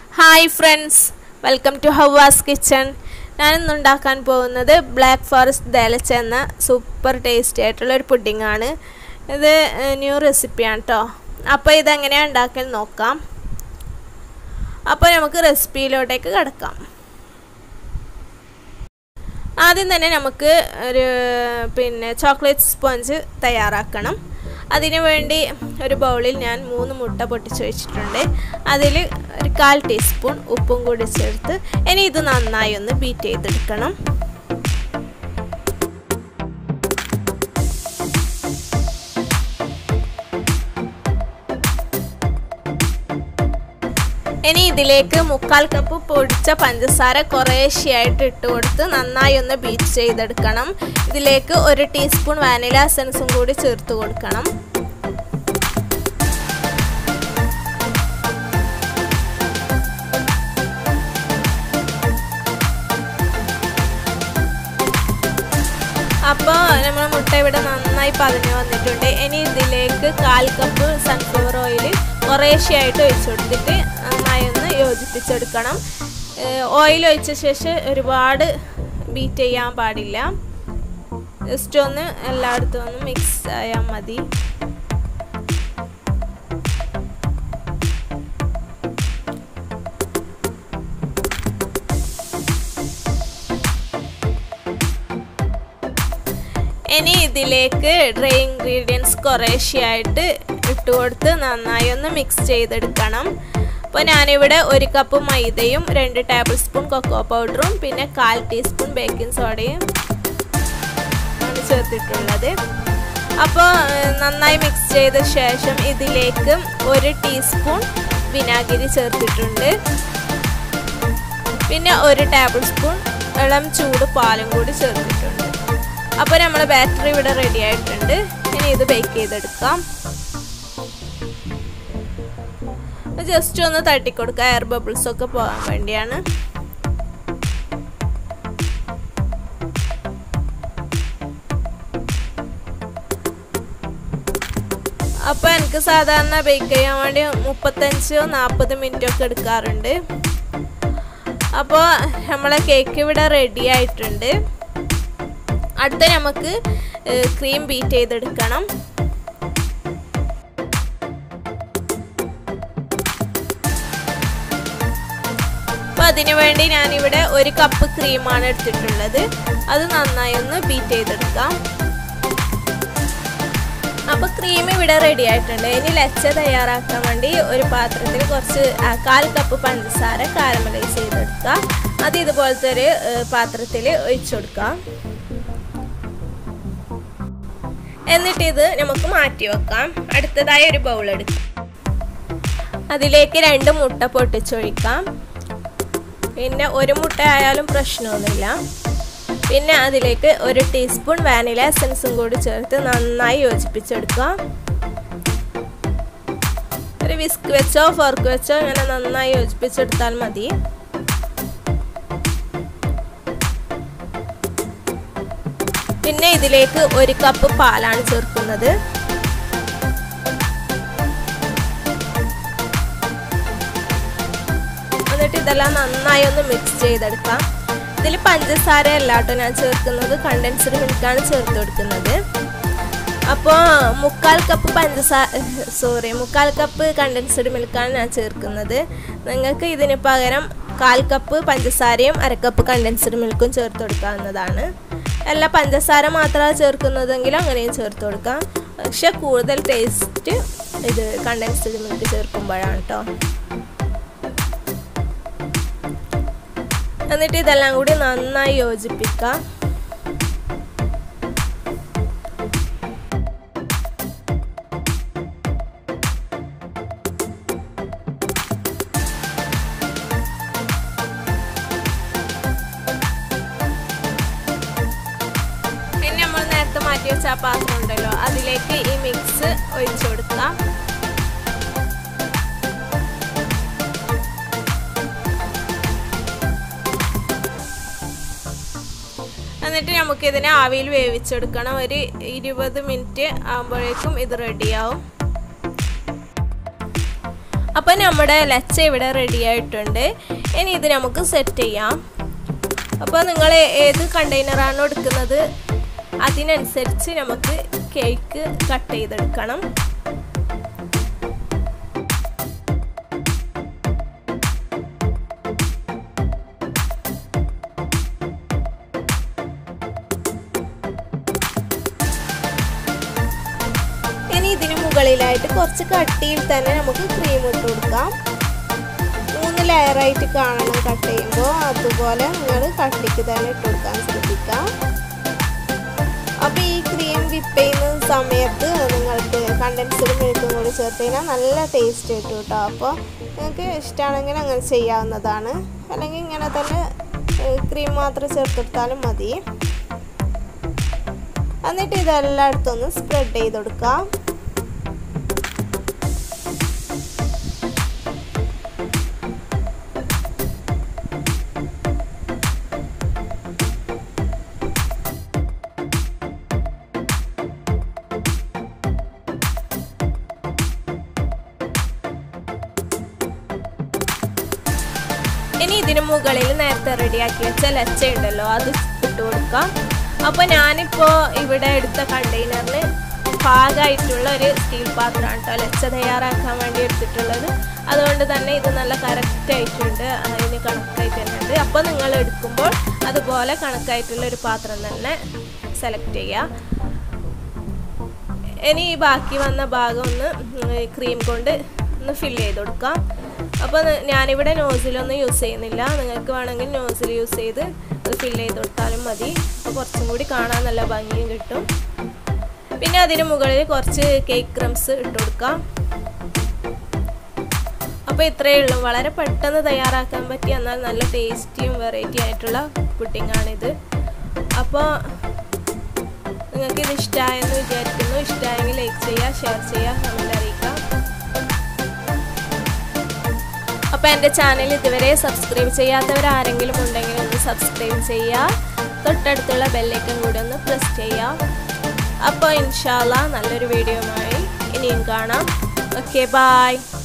hi friends welcome to ഹവാസ് kitchen ഞാനിന്ന് ഉണ്ടാക്കാൻ പോകുന്നത് ബ്ലാക്ക് ഫോറസ്റ്റ് ദേലച്ച എന്ന സൂപ്പർ ടേസ്റ്റി ആയിട്ടുള്ള ഒരു പുഡിംഗ് ആണ് ഇത് ന്യൂ റെസിപ്പിയാണ് കേട്ടോ അപ്പോൾ ഇതെങ്ങനെയാണ് ഉണ്ടാക്കൽ നോക്കാം അപ്പോൾ നമുക്ക് റെസിപ്പിയിലോട്ടേക്ക് കിടക്കാം ആദ്യം തന്നെ നമുക്ക് ഒരു പിന്നെ ചോക്ലേറ്റ് സ്പോഞ്ച് തയ്യാറാക്കണം അതിനു വേണ്ടി ഒരു ബൗളിൽ ഞാൻ മൂന്ന് മുട്ട പൊട്ടിച്ച് വെച്ചിട്ടുണ്ട് അതിൽ ഒരു കാൽ ടീസ്പൂൺ ഉപ്പും കൂടി ചേർത്ത് ഇനി ഇത് നന്നായി ഒന്ന് ബീറ്റ് ചെയ്തെടുക്കണം ഇനി ഇതിലേക്ക് മുക്കാൽ കപ്പ് പൊടിച്ച പഞ്ചസാര കുറേശ്ശെയായിട്ട് ഇട്ട് കൊടുത്ത് നന്നായി ഒന്ന് ബീറ്റ് ചെയ്തെടുക്കണം ഇതിലേക്ക് ഒരു ടീസ്പൂൺ വാനില എസൻസും കൂടി ചേർത്ത് കൊടുക്കണം അപ്പോൾ നമ്മൾ മുട്ട ഇവിടെ നന്നായി പതിഞ്ഞു വന്നിട്ടുണ്ട് ഇനി ഇതിലേക്ക് കാൽ കപ്പ് സൺഫ്ലവർ ഓയിൽ കുറേശ്ശെയായിട്ട് ഒഴിച്ചു കൊടുത്തിട്ട് നന്നായി ഒന്ന് യോജിപ്പിച്ചെടുക്കണം ഓയിൽ ഒഴിച്ച ശേഷം ഒരുപാട് ബീറ്റ് ചെയ്യാൻ പാടില്ല ജസ്റ്റ് ഒന്ന് എല്ലായിടത്തും ഒന്ന് മിക്സ് ആയാൽ മതി ഇനി ഇതിലേക്ക് ഡ്രൈ ഇൻഗ്രീഡിയൻസ് കുറേശ്ശെയായിട്ട് ഇട്ട് കൊടുത്ത് നന്നായി ഒന്ന് മിക്സ് ചെയ്തെടുക്കണം അപ്പോൾ ഞാനിവിടെ ഒരു കപ്പ് മൈദയും രണ്ട് ടേബിൾ സ്പൂൺ കൊക്കോ പൗഡറും പിന്നെ കാൽ ടീസ്പൂൺ ബേക്കിംഗ് സോഡയും ആണ് ചേർത്തിട്ടുള്ളത് അപ്പോൾ നന്നായി മിക്സ് ചെയ്ത ശേഷം ഇതിലേക്ക് ഒരു ടീസ്പൂൺ വിനാഗിരി ചേർത്തിട്ടുണ്ട് പിന്നെ ഒരു ടേബിൾ സ്പൂൺ ഇളം ചൂട് പാലും കൂടി ചേർത്തിട്ടുണ്ട് അപ്പോൾ നമ്മൾ ബാറ്ററി ഇവിടെ റെഡി ആയിട്ടുണ്ട് ഇനി ഇത് ബേക്ക് ചെയ്തെടുക്കാം ജസ്റ്റ് ഒന്ന് തട്ടിക്കൊടുക്കുക എയർ ബബിൾസ് ഒക്കെ പോകാൻ വേണ്ടിയാണ് അപ്പോൾ എനിക്ക് സാധാരണ ബേക്ക് ചെയ്യാൻ വേണ്ടി മുപ്പത്തഞ്ചോ നാൽപ്പത് മിനിറ്റോ ഒക്കെ എടുക്കാറുണ്ട് അപ്പോൾ നമ്മളെ കേക്ക് ഇവിടെ റെഡി ആയിട്ടുണ്ട് അടുത്ത നമുക്ക് ക്രീം ബീറ്റ് ചെയ്തെടുക്കണം അപ്പോൾ അതിനു വേണ്ടി ഞാനിവിടെ ഒരു കപ്പ് ക്രീമാണ് എടുത്തിട്ടുള്ളത് അത് നന്നായി ഒന്ന് ബീറ്റ് ചെയ്തെടുക്കാം അപ്പോൾ ക്രീം ഇവിടെ റെഡി ആയിട്ടുണ്ട് ഇനി ലച്ച തയ്യാറാക്കാൻ വേണ്ടി ഒരു പാത്രത്തിൽ കുറച്ച് കാൽ കപ്പ് പഞ്ചസാര കാരമലൈസ് ചെയ്തെടുക്കുക അത് ഇതുപോലത്തെ ഒരു പാത്രത്തിൽ ഒഴിച്ചു കൊടുക്കാം എന്നിട്ട് ഇത് നമുക്ക് മാറ്റി വെക്കാം അടുത്തതായി ഒരു ബൗൾ എടുക്കാം അതിലേക്ക് രണ്ട് മുട്ട പൊട്ടിച്ചൊഴിക്കാം പിന്നെ ഒരു മുട്ട ആയാലും പ്രശ്നമൊന്നുമില്ല പിന്നെ അതിലേക്ക് ഒരു ടീസ്പൂൺ വാനില എസൻസും കൂടി ചേർത്ത് നന്നായി യോജിപ്പിച്ചെടുക്കാം ഒരു വിസ്ക് വെച്ചോ ഫോർക്ക് വെച്ചോ ഇങ്ങനെ നന്നായി യോജിപ്പിച്ചെടുത്താൽ മതി പിന്നെ ഇതിലേക്ക് ഒരു കപ്പ് പാലാണ് ചേർക്കുന്നത് എന്നിട്ട് ഇതെല്ലാം നന്നായി ഒന്ന് മിക്സ് ചെയ്തെടുക്കാം ഇതിൽ പഞ്ചസാര അല്ലാട്ടോ ഞാൻ ചേർക്കുന്നത് കണ്ടൻസ്ഡ് മിൽക്കാണ് ചേർത്ത് കൊടുക്കുന്നത് അപ്പോൾ മുക്കാൽ കപ്പ് പഞ്ചസാര സോറി മുക്കാൽ കപ്പ് കണ്ടൻസ്ഡ് മിൽക്കാണ് ഞാൻ ചേർക്കുന്നത് നിങ്ങൾക്ക് ഇതിന് പകരം കാൽ കപ്പ് പഞ്ചസാരയും അരക്കപ്പ് കണ്ടൻസ്ഡ് മിൽക്കും ചേർത്ത് കൊടുക്കാവുന്നതാണ് അല്ല പഞ്ചസാര മാത്രമാണ് ചേർക്കുന്നതെങ്കിലും അങ്ങനെയും ചേർത്ത് കൊടുക്കാം പക്ഷെ കൂടുതൽ ടേസ്റ്റ് ഇത് കണ്ടൻസ്ഡ് മിൽക്ക് ചേർക്കുമ്പോഴാണ് കേട്ടോ എന്നിട്ട് ഇതെല്ലാം കൂടി നന്നായി യോജിപ്പിക്കാം നമ്മൾ നേരത്തെ മാറ്റി വെച്ച ആ പാത്രം ഉണ്ടല്ലോ അതിലേക്ക് ഈ മിക്സ് ഒഴിച്ചു കൊടുക്കാം എന്നിട്ട് നമുക്ക് ഇതിനെ ആവിയിൽ വേവിച്ചെടുക്കണം ഒരു ഇരുപത് മിനിറ്റ് ആകുമ്പോഴേക്കും ഇത് റെഡിയാവും അപ്പോൾ നമ്മുടെ ലച്ച ഇവിടെ റെഡി ആയിട്ടുണ്ട് ഇനി ഇത് നമുക്ക് സെറ്റ് ചെയ്യാം അപ്പോൾ നിങ്ങൾ ഏത് കണ്ടെയ്നറാണോ എടുക്കുന്നത് അതിനനുസരിച്ച് നമുക്ക് കേക്ക് കട്ട് ചെയ്തെടുക്കണം ഇനി ഇതിന് മുകളിലായിട്ട് കുറച്ച് കട്ടിയിൽ തന്നെ നമുക്ക് ക്രീം ഇട്ട് കൊടുക്കാം മൂന്ന് ലെയറായിട്ട് കാണണം കട്ട് ചെയ്യുമ്പോൾ അതുപോലെ നിങ്ങൾ കട്ടിക്ക് തന്നെ ഇട്ട് കൊടുക്കാൻ ശ്രദ്ധിക്കാം അപ്പോൾ ഈ ക്രീം വിപ്പ് ചെയ്യുന്ന സമയത്ത് നിങ്ങൾക്ക് കണ്ടൻസ്ഡ് മിൽക്കും കൂടി ചേർത്ത് കഴിഞ്ഞാൽ നല്ല ടേസ്റ്റ് കിട്ടും കേട്ടോ അപ്പോൾ നിങ്ങൾക്ക് ഇഷ്ടമാണെങ്കിൽ അങ്ങനെ ചെയ്യാവുന്നതാണ് അല്ലെങ്കിൽ ഇങ്ങനെ തന്നെ ക്രീം മാത്രം ചേർത്തെടുത്താലും മതി എന്നിട്ട് ഇതെല്ലായിടത്തും ഒന്ന് സ്പ്രെഡ് ചെയ്ത് കൊടുക്കാം ഇനി ഇതിന് മുകളിൽ നേരത്തെ റെഡിയാക്കി വെച്ച ലച്ച ഉണ്ടല്ലോ അത് ഇട്ട് കൊടുക്കാം അപ്പോൾ ഞാനിപ്പോൾ ഇവിടെ എടുത്ത കണ്ടെയ്നറിന് പാകമായിട്ടുള്ള ഒരു സ്റ്റീൽ പാത്രമാണ് കേട്ടോ ലച്ച തയ്യാറാക്കാൻ വേണ്ടി എടുത്തിട്ടുള്ളത് അതുകൊണ്ട് തന്നെ ഇത് നല്ല കറക്റ്റ് ആയിട്ടുണ്ട് അതിന് കണക്കായിട്ട് തന്നെ ഉണ്ട് അപ്പോൾ നിങ്ങൾ എടുക്കുമ്പോൾ അതുപോലെ കണക്കായിട്ടുള്ള ഒരു പാത്രം തന്നെ സെലക്ട് ചെയ്യുക ഇനി ഈ ബാക്കി വന്ന ഭാഗം ഒന്ന് ക്രീം കൊണ്ട് ഒന്ന് ഫില്ല് ചെയ്ത് കൊടുക്കാം അപ്പോൾ ഞാനിവിടെ നോസിലൊന്നും യൂസ് ചെയ്യുന്നില്ല നിങ്ങൾക്ക് വേണമെങ്കിൽ നോസിൽ യൂസ് ചെയ്ത് അത് ഫില്ല് ചെയ്ത് കൊടുത്താലും മതി അപ്പോൾ കുറച്ചും കൂടി കാണാൻ നല്ല ഭംഗിയും കിട്ടും പിന്നെ അതിന് മുകളിൽ കുറച്ച് കേക്ക് ക്രംസ് ഇട്ട് കൊടുക്കാം അപ്പോൾ ഇത്രയേ ഉള്ളൂ വളരെ പെട്ടെന്ന് തയ്യാറാക്കാൻ പറ്റിയ എന്നാൽ നല്ല ടേസ്റ്റിയും വെറൈറ്റി ആയിട്ടുള്ള പുഡിങ്ങാണിത് അപ്പോൾ നിങ്ങൾക്ക് ഇത് ഇഷ്ടമായെന്ന് വിചാരിക്കുന്നു ഇഷ്ടമായെങ്കിൽ ലൈക്ക് ചെയ്യുക ഷെയർ ചെയ്യുക കമൻറ്റ് അറിയിക്കാം അപ്പോൾ എൻ്റെ ചാനൽ ഇതുവരെ സബ്സ്ക്രൈബ് ചെയ്യാത്തവർ ആരെങ്കിലും ഉണ്ടെങ്കിൽ ഒന്ന് സബ്സ്ക്രൈബ് ചെയ്യുക തൊട്ടടുത്തുള്ള ബെല്ലൈക്കൻ കൂടി ഒന്ന് പ്രസ് ചെയ്യുക അപ്പോൾ ഇൻഷാല്ല നല്ലൊരു വീഡിയോയുമായി ഇനിയും കാണാം ഓക്കെ ബായ്